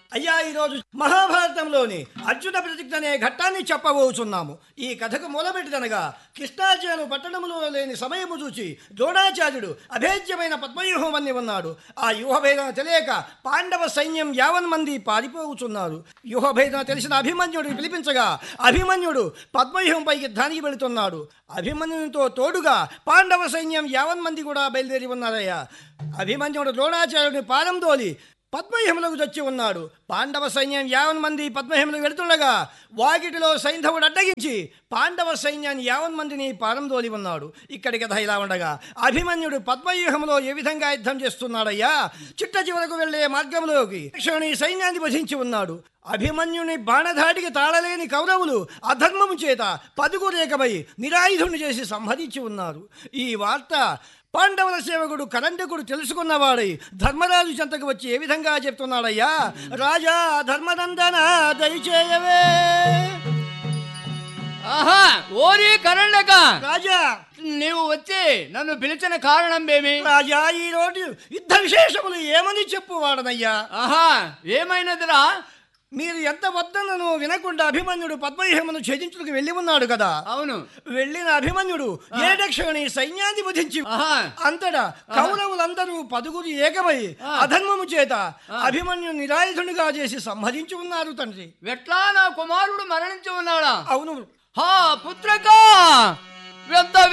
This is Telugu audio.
అయ్యా ఈరోజు మహాభారతంలోని అర్జున ప్రతిజ్ఞ అనే ఘట్టాన్ని చెప్పబోచున్నాము ఈ కథకు మొదలుపెట్టిదనగా కృష్ణార్జును పట్టణంలో లేని సమయము చూచి ద్రోణాచార్యుడు అభేద్యమైన పద్మవ్యూహమని ఉన్నాడు ఆ వ్యూహభేదన తెలియక పాండవ సైన్యం యావన్ మంది పారిపోవుచున్నారు వ్యూహభేదన తెలిసిన అభిమన్యుడిని పిలిపించగా అభిమన్యుడు పద్మవ్యూహంపై యుద్ధానికి వెళుతున్నాడు అభిమన్యునితో తోడుగా పాండవ సైన్యం యావన్ మంది కూడా బయలుదేరి ఉన్నారయ్యా అభిమన్యుడు ద్రోణాచార్యుడిని పాదం తోలి పద్మహిములకు వచ్చి ఉన్నాడు పాండవ సైన్యం యావన్ మంది పద్మహిములకు వెళుతుండగా వాకిటిలో సైంధవుడు అడ్డగించి పాండవ సైన్యాన్ని యావన్ మందిని పారందోలి ఉన్నాడు ఇక్కడి కథ ఇలా ఉండగా అభిమన్యుడు పద్మవ్యూహంలో ఏ విధంగా యుద్ధం చేస్తున్నాడయ్యా చిట్ట చివరకు వెళ్లే మార్గంలోకి క్షణి సైన్యాన్ని వధించి ఉన్నాడు అభిమన్యుని బాణధాటికి తాళలేని కౌరవులు అధర్మము చేత పదుగురేకమై నిరాయుధుని చేసి సంహరించి ఉన్నారు ఈ వార్త పాండవుల సేవకుడు కరండకుడు తెలుసుకున్నవాడై ధర్మరాజు చెంతకు వచ్చి ఏ విధంగా చెప్తున్నాడయ్యా రాజా ధర్మనందన దయచేయవే ఆహా ఓరి కరణ్యక రాజా నీవు వచ్చి నన్ను పిలిచిన కారణం ఏమి రాజా ఈ రోజు యుద్ధ విశేషములు ఏమని చెప్పువాడనయ్యా ఆహా ఏమైనదిరా మీరు ఎంత వద్దనను వినకుండా అభిమన్యుడు పద్మవ్యూహమును ఛేదించుటకు వెళ్ళి ఉన్నాడు కదా అవును వెళ్ళిన అభిమన్యుడు ఏడక్షణి సైన్యాన్ని వధించి ఆహా అంతటా కౌరవులందరూ పదుగురు ఏకమై అధర్మము చేత అభిమన్యు నిరాయుధునిగా చేసి సంహరించి ఉన్నారు తండ్రి ఎట్లా నా కుమారుడు మరణించి ఉన్నాడా అవును హా పుత్రక ఎంత